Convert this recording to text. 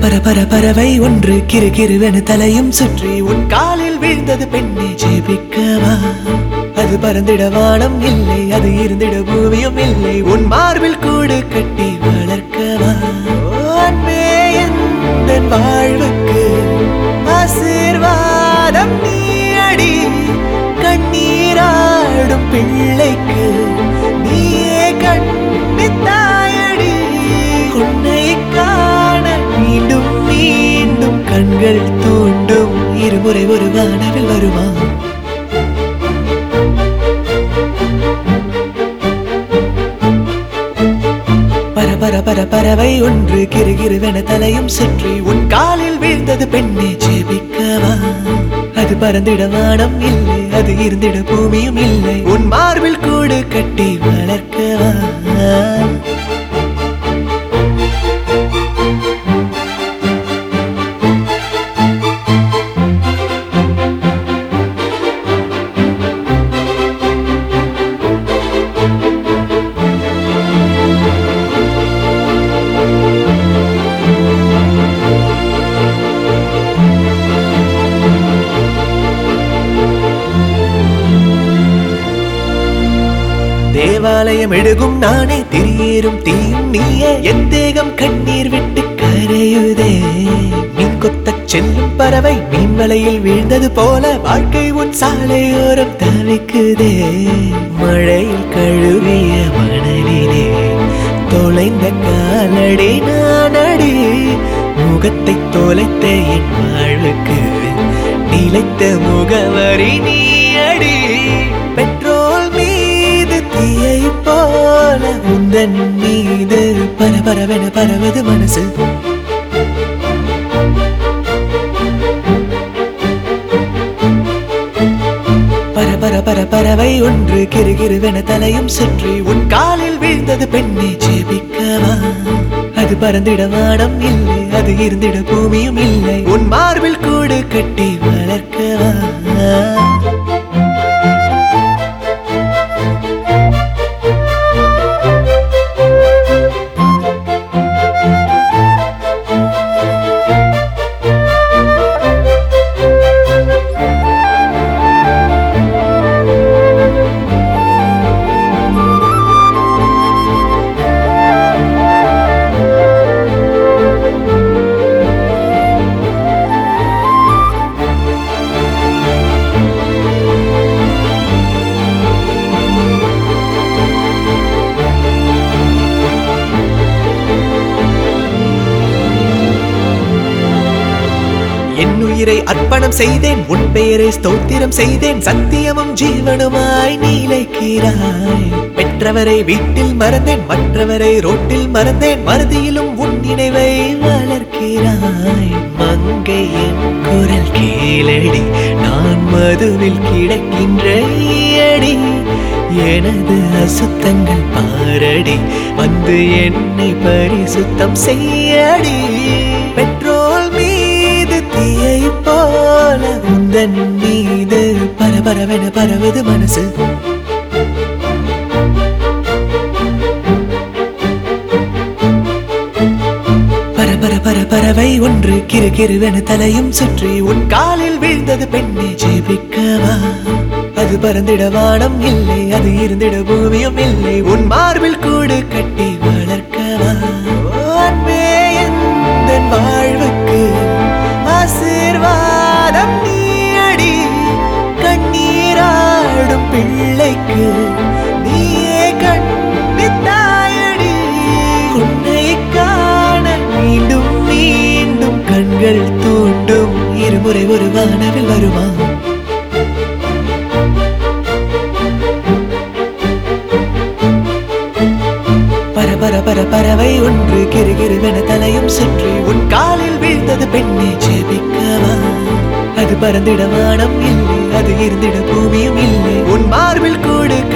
பர பர பறவை ஒன்று கிரு கிருவென தலையும் சுற்றி உன் காலில் வீழ்ந்தது பெண்ணே ஜெபிக்கவா அது பறந்திட வானம் இல்லை அது இருந்திட பூமியும் இல்லை உன் மார்பில் கூடு கட்டி வளர்க்கவா ஓ, அன்பே எந்தன் வாழ்வுக்கு ஆசீர்வாதம் நீ அடி கண்ணீராடும் பிள்ளைக்கு நீயே கண்ணித்தாயடி உன்னை காண மீண்டும் மீண்டும் கண்கள் தூண்டும் இருமுறை ஒரு வானவில் வருமா பர பர பர பறவை ஒன்று கிரு கிருவென தலையும் சுற்றி உன் காலில் வீழ்ந்தது பெண்ணே ஜெபிக்கவா அது பறந்திட வானம் இல்லை அது இருந்திட பூமியும் இல்லை உன் மார்பில் கூடு கட்டி வளர்க்கவா தேவாலயம் எழுகும் நானே திரியேறும் தீயும் நீயே என் தேகம் கண்ணீர் விட்டு கரையுதே மீன் கொத்தச் செல்லும் பறவை மீன் வலையில் வீழ்ந்தது போல வாழ்க்கை உன் சாலையோரம் தவிக்குதே மழையில் கழுவிய மணலிலே தொலைந்த காலடி நானடி முகத்தை தொலைத்த என் வாழ்வுக்கு நிலைத்த முகவரி நீ அடி பெட்ரோல் மீது தீயை போல உந்தன் மீது பரபரவென பரவது மனசு பர பர பர பறவை ஒன்று கிரு கிருவென தலையும் சுற்றி உன் காலில் வீழ்ந்தது பெண்ணே ஜெபிக்கவா அது பறந்திட வானம் இல்லை அது இருந்திட பூமியும் இல்லை உன் மார்பில் கூடு கட்டி வளர்க்கவா என் உயிரை அர்ப்பணம் செய்தேன் உன் பெயரை ஸ்தோத்திரம் செய்தேன் சத்தியமும் ஜீவனுமாய் நீலைக்கிறாய் பெற்றவரை வீட்டில் மறந்தேன் மற்றவரை ரோட்டில் மறந்தேன் மறதியிலும் உன் நினைவை வளர்க்கிறாய் மங்கை என் குரல் கேளடி நான் மதுவில் கிடக்கின்ற ஈயடி எனது அசுத்தங்கள் பாரடி வந்து என்னை பரிசுத்தம் செய்யடி பெட்ரோல் மீது தீயை போல உந்தன் மீது பரபரவென பரவது மனசு பர பர பர பறவை ஒன்று கிரு கிருவென தலையும் சுற்றி உன் காலில் வீழ்ந்தது பெண்ணே ஜெபிக்கவா அது பறந்திட வானம் இல்லை அது இருந்திட பூமியும் இல்லை உன் மார்பில் கூடு கட்டி வளர்க்கவா ஓ, அன்பே எந்தன் வாழ்வுக்கு ஆசீர்வாதம் நீ அடி கண்ணீராடும் பிள்ளைக்கு நீயே கண்ணித்தாயடி உன்னை காண மீண்டும் மீண்டும் கண்கள் தூண்டும் இருமுறை ஒரு வானவில் வருமா பர பர பர பறவை ஒன்று கிரு கிருவென தலையும் சுற்றி உன் காலில் வீழ்ந்தது பெண்ணே ஜெபிக்கவா அது பறந்திட வானம் இல்லை அது இருந்திட பூமியும் இல்லை உன் மார்பில் கூடு